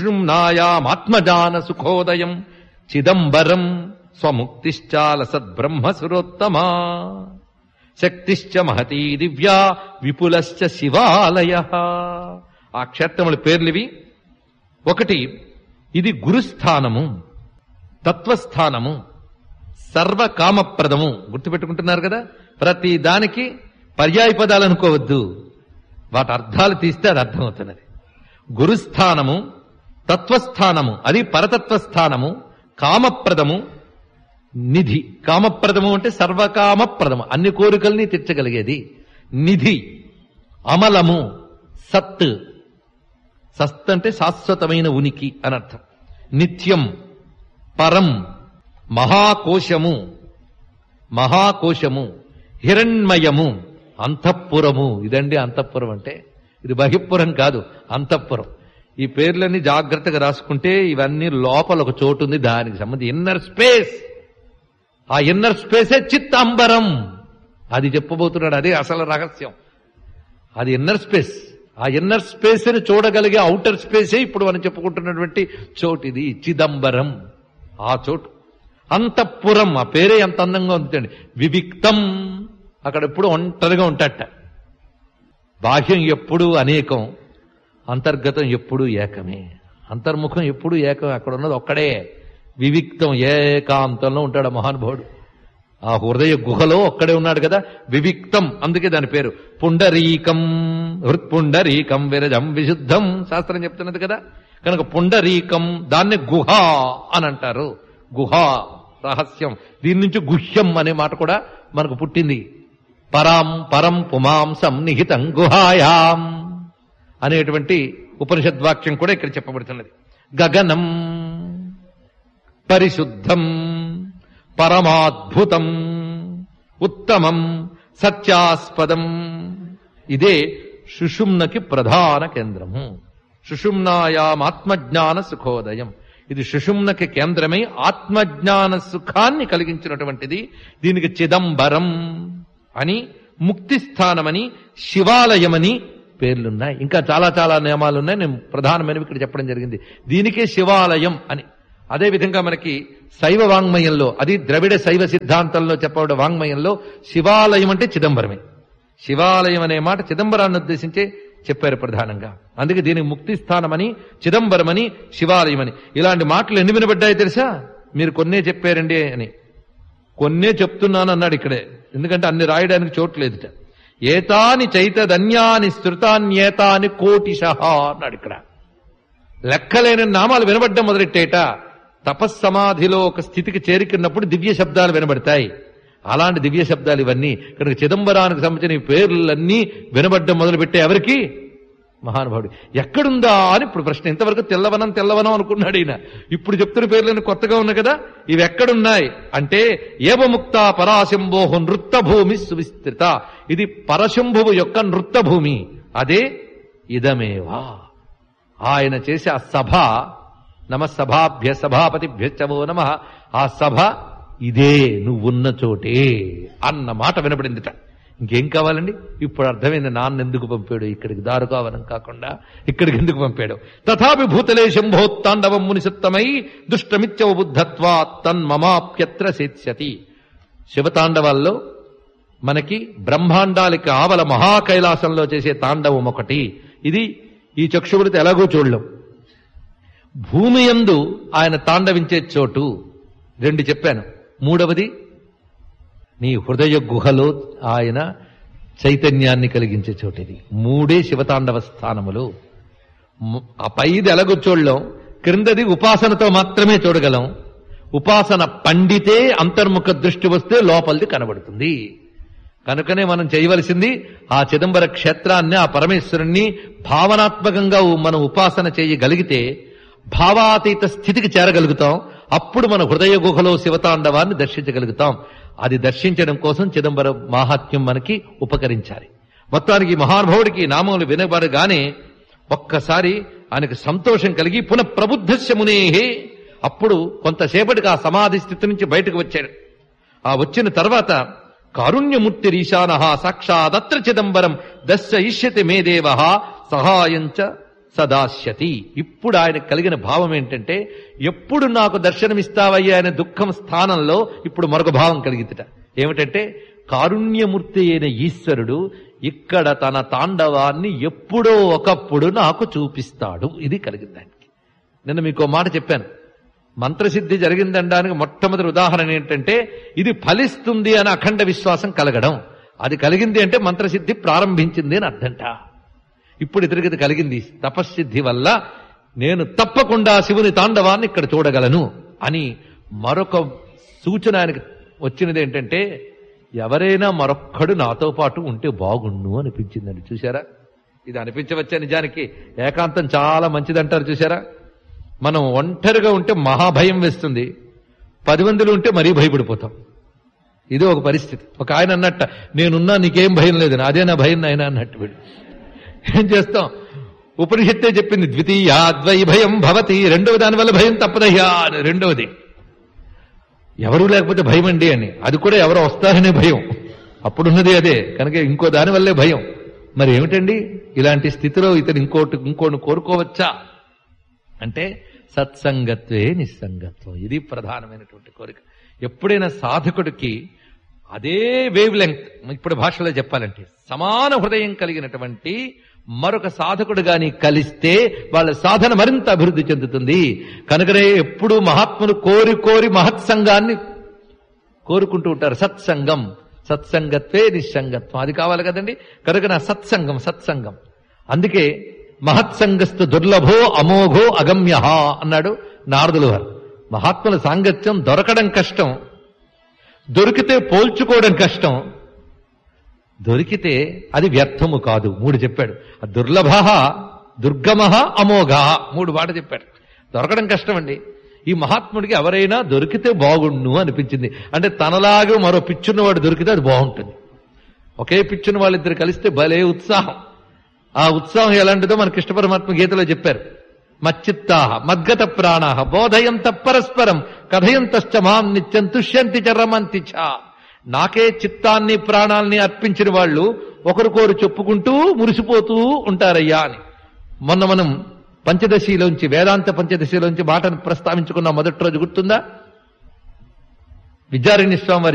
సుషుమ్నాయామాత్మజాన సుఖోదయం చిదంబరం స్వముక్తిశ్చాల సద్బ్రహ్మ సురోత్తమా శక్తిశ్చ మహతీ దివ్యా విపులశ్చ శివాలయ ఆ క్షేత్రముల పేర్లివి ఒకటి ఇది గురుస్థానము తత్వస్థానము సర్వకామప్రదము గుర్తుపెట్టుకుంటున్నారు కదా ప్రతి దానికి పర్యాయ పదాలు అనుకోవద్దు వాటి అర్థాలు తీస్తే అది అర్థమవుతున్నది గురుస్థానము తత్వస్థానము అది పరతత్వస్థానము కామప్రదము నిధి కామప్రదము అంటే సర్వకామప్రదము అన్ని కోరికల్ని తీర్చగలిగేది నిధి అమలము సత్ సత్ అంటే శాశ్వతమైన ఉనికి అనర్థం నిత్యం పరం మహాకోశము మహాకోశము హిరణ్మయము అంతఃపురము ఇదండి అంతఃపురం అంటే ఇది బహిపురం కాదు అంతఃపురం ఈ పేర్లన్నీ జాగ్రత్తగా రాసుకుంటే ఇవన్నీ లోపల ఒక చోటు ఉంది దానికి సంబంధించి ఇన్నర్ స్పేస్ ఆ ఇన్నర్ స్పేసే చిత్తాంబరం అది చెప్పబోతున్నాడు అదే అసలు రహస్యం అది ఇన్నర్ స్పేస్ ఆ ఇన్నర్ స్పేస్ ని చూడగలిగే అవుటర్ స్పేసే ఇప్పుడు మనం చెప్పుకుంటున్నటువంటి చోటు ఇది చిదంబరం ఆ చోటు అంతఃపురం ఆ పేరే ఎంత అందంగా ఉందండి వివిక్తం అక్కడ ఎప్పుడు ఒంటరిగా ఉంటాట బాహ్యం ఎప్పుడూ అనేకం అంతర్గతం ఎప్పుడూ ఏకమే అంతర్ముఖం ఎప్పుడూ ఏకం అక్కడ ఉన్నది ఒక్కడే వివిక్తం ఏకాంతంలో ఉంటాడు ఆ మహానుభావుడు ఆ హృదయ గుహలో ఒక్కడే ఉన్నాడు కదా వివిక్తం అందుకే దాని పేరు పుండరీకం హృత్పుండరీకం విరజం విశుద్ధం శాస్త్రం చెప్తున్నది కదా కనుక పుండరీకం దాన్ని గుహ అని అంటారు గుహ రహస్యం దీని నుంచి గుహ్యం అనే మాట కూడా మనకు పుట్టింది పరాం పరం పుమాంసం నిహితం గుహాయాం అనేటువంటి ఉపనిషద్వాక్యం కూడా ఇక్కడ చెప్పబడుతున్నది గగనం పరిశుద్ధం పరమాద్భుతం ఉత్తమం సత్యాస్పదం ఇదే సుషుమ్నకి ప్రధాన కేంద్రము సుషుమ్నాయాం ఆత్మజ్ఞాన సుఖోదయం ఇది సుషుమ్నకి కేంద్రమై ఆత్మజ్ఞాన సుఖాన్ని కలిగించినటువంటిది దీనికి చిదంబరం అని ముక్తి స్థానమని శివాలయమని పేర్లున్నాయి ఇంకా చాలా చాలా నియమాలు ఉన్నాయి నేను ప్రధానమైనవి ఇక్కడ చెప్పడం జరిగింది దీనికే శివాలయం అని అదే విధంగా మనకి శైవ వాంగ్మయంలో అది ద్రవిడ శైవ సిద్ధాంతంలో చెప్పబడే వాంగ్మయంలో శివాలయం అంటే చిదంబరమే శివాలయం అనే మాట చిదంబరాన్ని ఉద్దేశించే చెప్పారు ప్రధానంగా అందుకే దీనికి ముక్తి స్థానమని చిదంబరమని శివాలయమని ఇలాంటి మాటలు ఎన్ని వినబడ్డాయి తెలుసా మీరు కొన్నే చెప్పారండి అని కొన్నే చెప్తున్నాను అన్నాడు ఇక్కడే ఎందుకంటే అన్ని రాయడానికి చోటు లేదుట ఏతాని చైతదన్యాని శ్రుతాన్యేతాని కోటిశహ అన్నాడు ఇక్కడ లెక్కలేని నామాలు వినబడ్డం మొదలెట్టేట తపస్సమాధిలో ఒక స్థితికి చేరుకున్నప్పుడు దివ్య శబ్దాలు వినబడతాయి అలాంటి దివ్య శబ్దాలు ఇవన్నీ కనుక చిదంబరానికి సంబంధించిన ఈ పేర్లన్నీ వినబడ్డం మొదలుపెట్టే ఎవరికి మహానుభావుడు ఎక్కడుందా అని ఇప్పుడు ప్రశ్న ఇంతవరకు తెల్లవనం తెల్లవనం అనుకున్నాడు ఈయన ఇప్పుడు చెప్తున్న పేర్లను కొత్తగా ఉన్నాయి కదా ఇవి ఎక్కడున్నాయి అంటే ఏవముక్త పరాశంభోహు నృత్తభూమి సువిస్తృత ఇది పరశంభువు యొక్క నృత్తభూమి అదే ఇదమేవా ఆయన చేసే ఆ సభ నమ సభాభ్య సభాపతిభ్యశ్చవో నమ ఆ సభ ఇదే నువ్వున్న చోటే అన్న మాట వినపడిందిట ఇంకేం కావాలండి ఇప్పుడు అర్థమైంది నాన్న ఎందుకు పంపాడు ఇక్కడికి దారుకావనం కాకుండా ఇక్కడికి ఎందుకు పంపాడు తథాపి భూతలే శంభోత్తాండవం మునిసత్తమై దుష్టమిత్యవ బుద్ధత్వా తన్మమాప్యత్ర సేత్స్యతి శివతాండవాల్లో మనకి బ్రహ్మాండాలకి ఆవల మహాకైలాసంలో చేసే తాండవం ఒకటి ఇది ఈ చక్షువులతో ఎలాగో చూడలేం భూమి యందు ఆయన తాండవించే చోటు రెండు చెప్పాను మూడవది నీ హృదయ గుహలో ఆయన చైతన్యాన్ని కలిగించే చోటు ఇది మూడే శివతాండవ స్థానములు ము- ఆ పైది ఎలాగో చూడలేం క్రిందది ఉపాసనతో మాత్రమే చూడగలం ఉపాసన పండితే అంతర్ముఖ దృష్టి వస్తే లోపలిది కనబడుతుంది కనుకనే మనం చేయవలసింది ఆ చిదంబర క్షేత్రాన్ని ఆ పరమేశ్వరుణ్ణి భావనాత్మకంగా మనం ఉపాసన చేయగలిగితే భావాతీత స్థితికి చేరగలుగుతాం అప్పుడు మన హృదయ గుహలో శివతాండవాన్ని దర్శించగలుగుతాం అది దర్శించడం కోసం చిదంబర మాహాత్మ్యం మనకి ఉపకరించాలి మొత్తానికి ఈ మహానుభావుడికి ఈ నామములు వినబడగానే ఒక్కసారి ఆయనకు సంతోషం కలిగి పునః ప్రబుద్ధస్య మునేహే అప్పుడు కొంతసేపటికి ఆ సమాధి స్థితి నుంచి బయటకు వచ్చాడు ఆ వచ్చిన తర్వాత కారుణ్యమూర్తిరీశాన సాక్షాదత్ర చిదంబరం దశ ఇష్యతి మే దేవ సహాయంచ సదాస్యతి ఇప్పుడు ఆయన కలిగిన భావం ఏంటంటే ఎప్పుడు నాకు దర్శనమిస్తావయ్యా అనే దుఃఖం స్థానంలో ఇప్పుడు మరొక భావం కలిగితట ఏమిటంటే కారుణ్యమూర్తి అయిన ఈశ్వరుడు ఇక్కడ తన తాండవాన్ని ఎప్పుడో ఒకప్పుడు నాకు చూపిస్తాడు ఇది కలిగింది ఆయనకి నిన్న మీకు మాట చెప్పాను మంత్రసిద్ధి జరిగిందనడానికి మొట్టమొదటి ఉదాహరణ ఏంటంటే ఇది ఫలిస్తుంది అని అఖండ విశ్వాసం కలగడం అది కలిగింది అంటే మంత్రసిద్ధి ప్రారంభించింది అని అర్థంట ఇప్పుడు ఇతరికి కలిగింది తపశ్సిద్ధి వల్ల నేను తప్పకుండా శివుని తాండవాన్ని ఇక్కడ చూడగలను అని మరొక సూచన ఆయనకి వచ్చినది ఏంటంటే ఎవరైనా మరొక్కడు నాతో పాటు ఉంటే బాగుండు అనిపించిందండి చూసారా ఇది అనిపించవచ్చా నిజానికి ఏకాంతం చాలా మంచిదంటారు చూసారా మనం ఒంటరిగా ఉంటే మహాభయం వేస్తుంది పది మందిలో ఉంటే మరీ భయపడిపోతాం ఇది ఒక పరిస్థితి ఒక ఆయన అన్నట్ట నేనున్నా నీకేం భయం లేదు అదే నా భయం నాయన అన్నట్టు వీడు ఏం చేస్తాం ఉపనిషత్తే చెప్పింది ద్వితీయా ద్వై భయం భవతి రెండవ దాని వల్ల భయం తప్పదయ్యా అని రెండవది ఎవరు లేకపోతే భయం అండి అని అది కూడా ఎవరో వస్తారనే భయం అప్పుడున్నది అదే కనుక ఇంకో దాని వల్లే భయం మరి ఏమిటండి ఇలాంటి స్థితిలో ఇతను ఇంకోటి ఇంకోటి కోరుకోవచ్చా అంటే సత్సంగత్వే నిస్సంగత్వం ఇది ప్రధానమైనటువంటి కోరిక ఎప్పుడైనా సాధకుడికి అదే వేవ్ లెంగ్త్ ఇప్పుడు భాషలో చెప్పాలంటే సమాన హృదయం కలిగినటువంటి మరొక సాధకుడు గాని కలిస్తే వాళ్ళ సాధన మరింత అభివృద్ధి చెందుతుంది కనుకనే ఎప్పుడు మహాత్ములు కోరి కోరి మహత్సంగాన్ని కోరుకుంటూ ఉంటారు సత్సంగం సత్సంగత్వే నిస్సంగత్వం అది కావాలి కదండి కనుక నా సత్సంగం సత్సంగం అందుకే మహత్సంగస్తు దుర్లభో అమోఘో అగమ్య అన్నాడు నారదులు వారు మహాత్ముల సాంగత్యం దొరకడం కష్టం దొరికితే పోల్చుకోవడం కష్టం దొరికితే అది వ్యర్థము కాదు మూడు చెప్పాడు దుర్లభ దుర్గమ అమోఘ మూడు మాట చెప్పాడు దొరకడం కష్టం అండి ఈ మహాత్ముడికి ఎవరైనా దొరికితే బాగుండు అనిపించింది అంటే తనలాగా మరో పిచ్చున్నవాడు దొరికితే అది బాగుంటుంది ఒకే పిచ్చున్న వాళ్ళిద్దరు కలిస్తే భలే ఉత్సాహం ఆ ఉత్సాహం ఎలాంటిదో మన కృష్ణ పరమాత్మ గీతలో చెప్పారు మచ్చిత్తా మద్గత ప్రాణ బోధయంత పరస్పరం కథయంతశ్చ మాం నిత్యం తుష్యంతి చ రమంతి చ నాకే చిత్తాన్ని ప్రాణాల్ని అర్పించిన వాళ్ళు ఒకరికొరు చెప్పుకుంటూ మురిసిపోతూ ఉంటారయ్యా అని మొన్న మనం పంచదశిలోంచి వేదాంత పంచదశిలోంచి మాటను ప్రస్తావించుకున్న మొదటి రోజు గుర్తుందా విద్యారణ్య స్వామి వారి